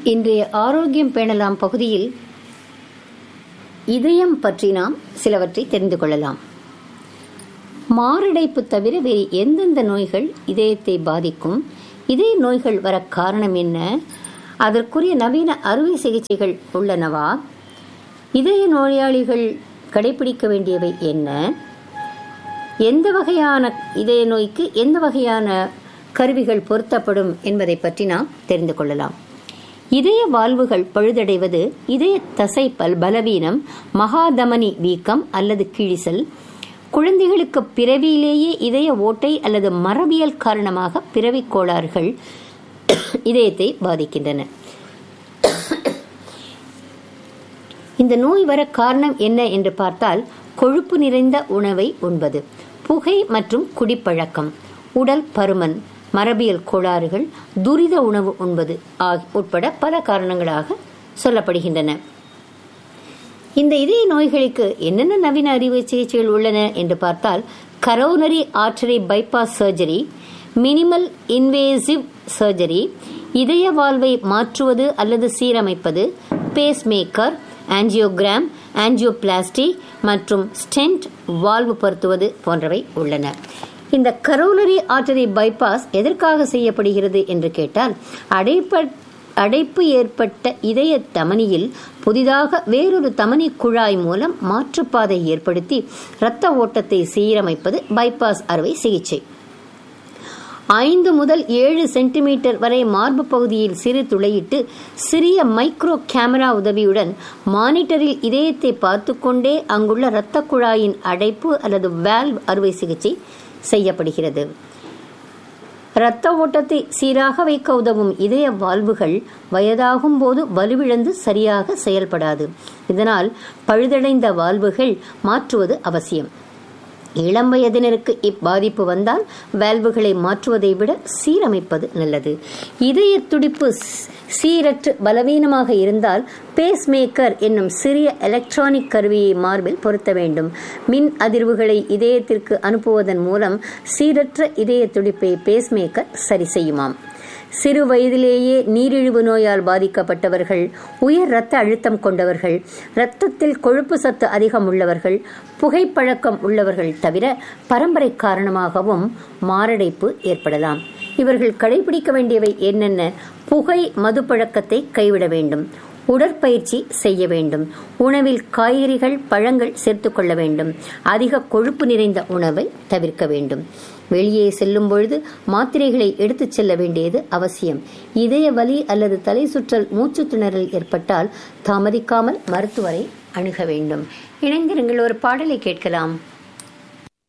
இன்றைய ஆரோக்கியம் பேணலாம் பகுதியில் இதயம் பற்றி நாம் சிலவற்றை தெரிந்து கொள்ளலாம் மாரடைப்பு தவிர வேறு எந்தெந்த நோய்கள் இதயத்தை பாதிக்கும் இதய நோய்கள் வர காரணம் என்ன அதற்குரிய நவீன அறுவை சிகிச்சைகள் உள்ளனவா இதய நோயாளிகள் கடைபிடிக்க வேண்டியவை என்ன எந்த வகையான இதய நோய்க்கு எந்த வகையான கருவிகள் பொருத்தப்படும் என்பதை பற்றி நாம் தெரிந்து கொள்ளலாம் இதய வால்வுகள் பழுதடைவது இதய தசை பல் பலவீனம் மகாதமனி வீக்கம் அல்லது கிழிசல் குழந்தைகளுக்கு பிறவியிலேயே இதய ஓட்டை அல்லது மரபியல் காரணமாக பிறவி கோளாறுகள் இதயத்தை பாதிக்கின்றன இந்த நோய் வர காரணம் என்ன என்று பார்த்தால் கொழுப்பு நிறைந்த உணவை உண்பது புகை மற்றும் குடிப்பழக்கம் உடல் பருமன் மரபியல் கோளாறுகள் துரித உணவு உண்பது உட்பட பல காரணங்களாக சொல்லப்படுகின்றன இந்த இதய நோய்களுக்கு என்னென்ன நவீன அறுவை சிகிச்சைகள் உள்ளன என்று பார்த்தால் coronary artery bypass surgery minimal invasive surgery இதய வாழ்வை மாற்றுவது அல்லது சீரமைப்பது பேஸ் மேக்கர் ஆஞ்சியோகிராம் ஆஞ்சியோபிளாஸ்டி மற்றும் ஸ்டென்ட் வால்வு பொருத்துவது போன்றவை உள்ளன இந்த கரோனரி ஆர்டரி பைபாஸ் எதற்காக செய்யப்படுகிறது என்று கேட்டால் அடைப்ப அடைப்பு ஏற்பட்ட இதய தமனியில் புதிதாக வேறொரு தமனி குழாய் மூலம் மாற்றுப்பாதை ஏற்படுத்தி இரத்த ஓட்டத்தை சீரமைப்பது பைபாஸ் அறுவை சிகிச்சை ஐந்து முதல் ஏழு சென்டிமீட்டர் வரை மார்பு பகுதியில் சிறு துளையிட்டு சிறிய மைக்ரோ கேமரா உதவியுடன் மானிட்டரில் இதயத்தை பார்த்து கொண்டே அங்குள்ள இரத்த குழாயின் அடைப்பு அல்லது வேல்வ் அறுவை சிகிச்சை செய்யப்படுகிறது இரத்த ஓட்டத்தை சீராக வைக்க உதவும் இதய வால்வுகள் வயதாகும் போது வலுவிழந்து சரியாக செயல்படாது இதனால் பழுதடைந்த வால்வுகள் மாற்றுவது அவசியம் இளம் வயதினருக்கு இப்பாதிப்பு வந்தால் வேல்வுகளை மாற்றுவதை விட சீரமைப்பது நல்லது இதய துடிப்பு சீரற்று பலவீனமாக இருந்தால் பேஸ் மேக்கர் என்னும் சிறிய எலக்ட்ரானிக் கருவியை மார்பில் பொருத்த வேண்டும் மின் அதிர்வுகளை இதயத்திற்கு அனுப்புவதன் மூலம் சீரற்ற இதய துடிப்பை பேஸ் மேக்கர் சரி செய்யுமாம் சிறு வயதிலேயே நீரிழிவு நோயால் பாதிக்கப்பட்டவர்கள் உயர் இரத்த அழுத்தம் கொண்டவர்கள் இரத்தத்தில் கொழுப்பு சத்து அதிகம் உள்ளவர்கள் புகைப்பழக்கம் உள்ளவர்கள் தவிர பரம்பரை காரணமாகவும் மாரடைப்பு ஏற்படலாம் இவர்கள் கடைபிடிக்க வேண்டியவை என்னென்ன புகை மது பழக்கத்தை கைவிட வேண்டும் உடற்பயிற்சி செய்ய வேண்டும் உணவில் காய்கறிகள் பழங்கள் சேர்த்துக் கொள்ள வேண்டும் அதிக கொழுப்பு நிறைந்த உணவை தவிர்க்க வேண்டும் வெளியே செல்லும் பொழுது மாத்திரைகளை எடுத்துச் செல்ல வேண்டியது அவசியம் இதய வலி அல்லது தலை சுற்றல் மூச்சு திணறல் ஏற்பட்டால் தாமதிக்காமல் மருத்துவரை அணுக வேண்டும் இணைந்திருங்கள் ஒரு பாடலை கேட்கலாம்